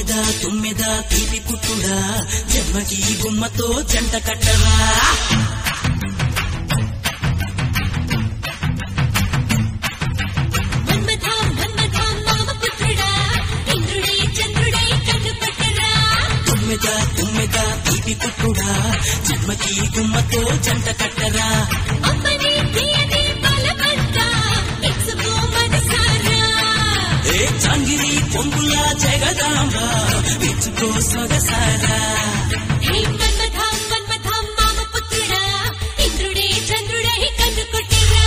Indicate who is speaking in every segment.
Speaker 1: తుమ్మెద తుమ్మెద తీపి పుట్టుడా జన్మకి గుమ్మతో జంట కట్టరా
Speaker 2: మన్మథం మన్మథం మామపుత్రుడా ఇంద్రుడే చంద్రుడే కన్ను పట్టరా
Speaker 1: తుమ్మెద తుమ్మెద తీపి పుట్టుడా జన్మకి గుమ్మతో జంట కట్టరా
Speaker 2: అమ్మని తీయని బలమంతా ఎత్తుకో మనసారా
Speaker 1: ఏ చాంగిరి పొంగుల జగదాంబ విచ్చుకో సొగసారా
Speaker 2: హే మన్మథం మన్మథం మామపుత్రుడా ఇంద్రుడే చంద్రుడే కన్ను కొట్టరా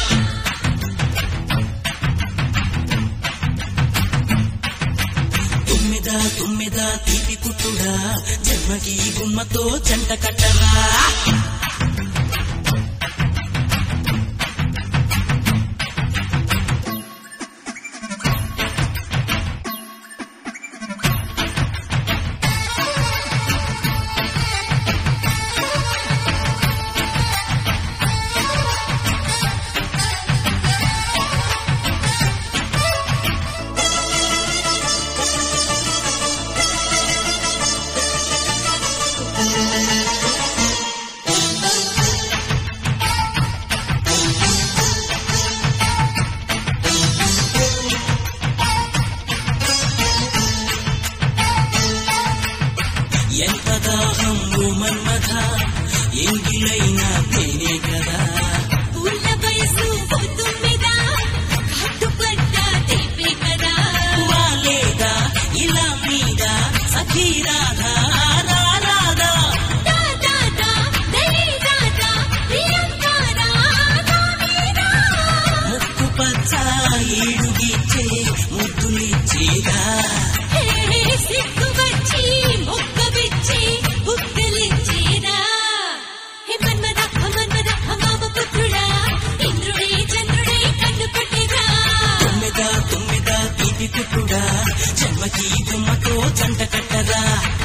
Speaker 1: తుమ్మెద తుమ్మెద తీపి పుట్టుడా జన్మకి గుమ్మతో జంట కట్టరా ఎంత దాహం ఓ మన్మథ ఎంగిలైనా తేనే కదా
Speaker 2: పూల వయసు పొద్దుమిదా కట్టుపడ్డ తీపే కదా
Speaker 1: వాలేదా ఇలా మీద సఖీ రాధా రా రాధా
Speaker 2: దా దా దా దరి దాదా ప్రియంకారా దామీరా
Speaker 1: ముక్కు పచ్చ ఏడుగిచ్చే ముద్దులిచ్చేదా
Speaker 2: హే సిగ్గు వచ్చి మొక్క విచ్చి బుక్కలిచ్చేదా హే మన్మద మన్మద మామ పుత్రుడా ఇంద్రుడే చంద్రుడే కన్ను పట్టేదా
Speaker 1: తుమ్మెద తుమ్మెద తీపి పుట్టుడా జన్మకి గుమ్మతో జంట కట్టరా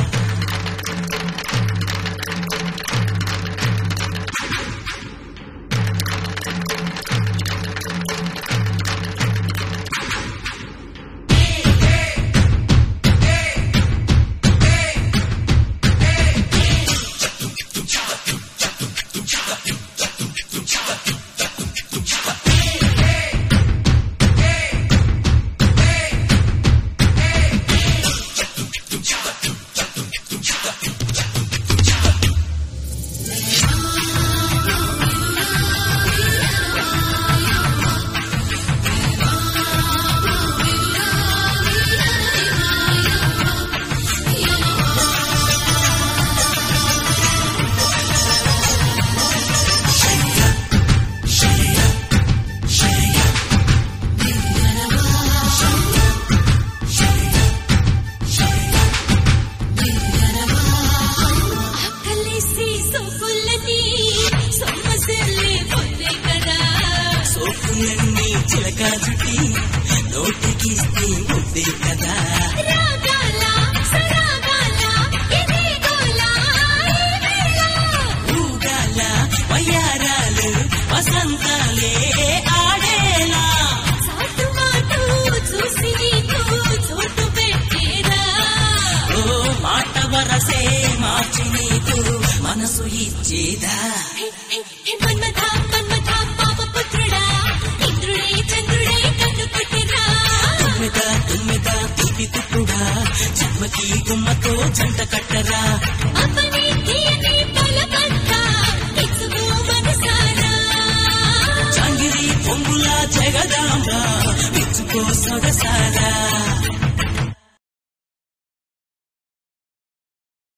Speaker 2: కలిసి సొప్పులని సొమ్మసిల్లి పొందే కదా
Speaker 1: సోకులన్నీ చిలక చుట్టి నోటికిస్తే ముద్దే కదా
Speaker 2: రాగాల సరాగాల ఇదే గోల ఈ వేళ
Speaker 1: ఊగాల వయ్యారాలు వసంతాలే ఆడేలా
Speaker 2: సాటు మాటు చూసి నీకు చోటు పెట్టేదా
Speaker 1: ఓ మాట వరసే మార్చి నీకు మనసు ఇచ్చేదా
Speaker 2: హే, హే, హే, మన్మథ మన్మథ పాప పుత్రుడా ఇంద్రుడే చంద్రుడే కన్ను కొట్టిరా
Speaker 1: తుమ్మెద తుమ్మెద తీపి పుట్టుడా జన్మకి గుమ్మతో జంట కట్టరా